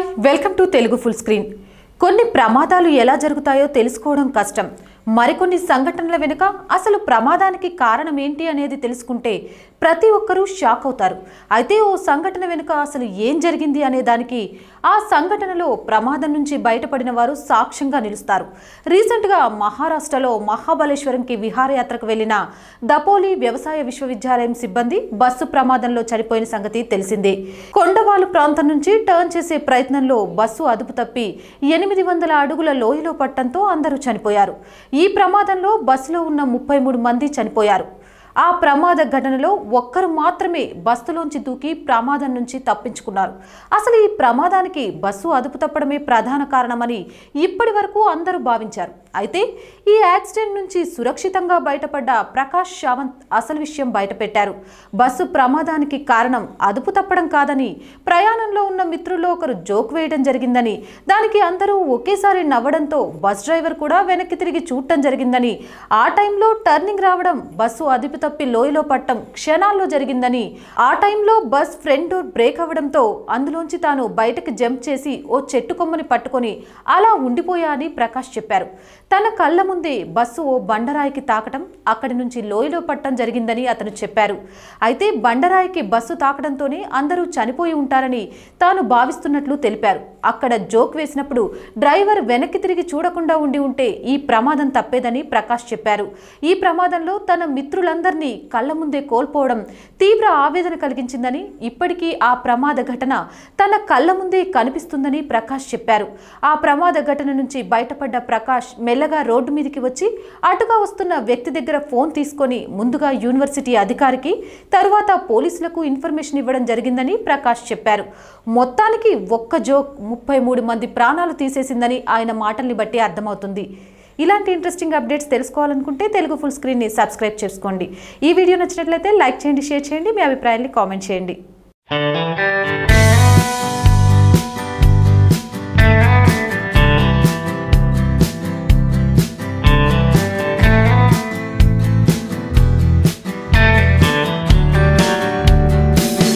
hi welcome to Telugu full screen కొన్ని ప్రమాదాలు ఎలా జరుగుతాయో తెలుసుకోవడం కష్టం మరికొన్ని సంఘటనల వెనుక అసలు ప్రమాదానికి కారణం ఏంటి అనేది తెలుసుకుంటే ప్రతి ఒక్కరూ షాక్ అవుతారు అయితే ఓ సంఘటన వెనుక అసలు ఏం జరిగింది అనే దానికి ఆ సంఘటనలో ప్రమాదం నుంచి బయటపడిన వారు సాక్ష్యంగా నిలుస్తారు రీసెంట్గా మహారాష్ట్రలో మహాబలేశ్వరంకి విహారయాత్రకు వెళ్లిన దపోలి వ్యవసాయ విశ్వవిద్యాలయం సిబ్బంది బస్సు ప్రమాదంలో చనిపోయిన సంగతి తెలిసిందే కొండవాలు ప్రాంతం నుంచి టర్న్ చేసే ప్రయత్నంలో బస్సు అదుపు తప్పి ఎనిమిది వందల అడుగుల లోయలో పట్టడంతో అందరూ చనిపోయారు ఈ ప్రమాదంలో బస్సులో ఉన్న ముప్పై మూడు మంది చనిపోయారు ఆ ప్రమాద ఘటనలో ఒక్కరు మాత్రమే బస్సులోంచి దూకి ప్రమాదం నుంచి తప్పించుకున్నారు అసలు ఈ ప్రమాదానికి బస్సు అదుపు తప్పడమే ప్రధాన కారణమని ఇప్పటి వరకు అందరూ భావించారు అయితే ఈ యాక్సిడెంట్ నుంచి సురక్షితంగా బయటపడ్డ ప్రకాష్ సావంత్ అసలు విషయం బయటపెట్టారు బస్సు ప్రమాదానికి కారణం అదుపు తప్పడం కాదని ప్రయాణంలో ఉన్న మిత్రుల్లో ఒకరు జోక్ వేయడం జరిగిందని దానికి అందరూ ఒకేసారి నవ్వడంతో బస్ డ్రైవర్ కూడా వెనక్కి తిరిగి చూడటం జరిగిందని ఆ టైంలో టర్నింగ్ రావడం బస్సు అదుపు తప్పి లోయలో పట్టడం క్షణాల్లో జరిగిందని ఆ టైంలో బస్ ఫ్రంట్ డోర్ బ్రేక్ అవ్వడంతో అందులోంచి తాను బయటకు జంప్ చేసి ఓ చెట్టు కొమ్మని పట్టుకొని అలా ఉండిపోయా అని ప్రకాష్ చెప్పారు తన కళ్ళ ముందే బస్సు ఓ బండరాయికి తాకటం అక్కడి నుంచి లోయలో పట్టడం జరిగిందని అతను చెప్పారు అయితే బండరాయికి బస్సు తాకడంతోనే అందరూ చనిపోయి ఉంటారని తాను భావిస్తున్నట్లు తెలిపారు అక్కడ జోక్ వేసినప్పుడు డ్రైవర్ వెనక్కి తిరిగి చూడకుండా ఉండి ఉంటే ఈ ప్రమాదం తప్పేదని ప్రకాష్ చెప్పారు ఈ ప్రమాదంలో తన మిత్రులందరినీ కళ్ళ ముందే కోల్పోవడం తీవ్ర ఆవేదన కలిగించిందని ఇప్పటికీ ఆ ప్రమాద ఘటన తన కళ్ళ ముందే కనిపిస్తుందని ప్రకాష్ చెప్పారు ఆ ప్రమాద ఘటన నుంచి బయటపడ్డ ప్రకాష్ మెల్లగా రోడ్డు మీదకి వచ్చి అటుగా వస్తున్న వ్యక్తి దగ్గర ఫోన్ తీసుకొని ముందుగా యూనివర్సిటీ అధికారికి తరువాత పోలీసులకు ఇన్ఫర్మేషన్ ఇవ్వడం జరిగిందని ప్రకాష్ చెప్పారు మొత్తానికి ఒక్క జోక్ ముప్పై మూడు మంది ప్రాణాలు తీసేసిందని ఆయన మాటల్ని బట్టి అర్థమవుతుంది ఇలాంటి ఇంట్రెస్టింగ్ అప్డేట్స్ తెలుసుకోవాలనుకుంటే తెలుగు ఫుల్ స్క్రీన్ని సబ్స్క్రైబ్ చేసుకోండి ఈ వీడియో నచ్చినట్లయితే లైక్ చేయండి షేర్ చేయండి మీ అభిప్రాయాన్ని కామెంట్ చేయండి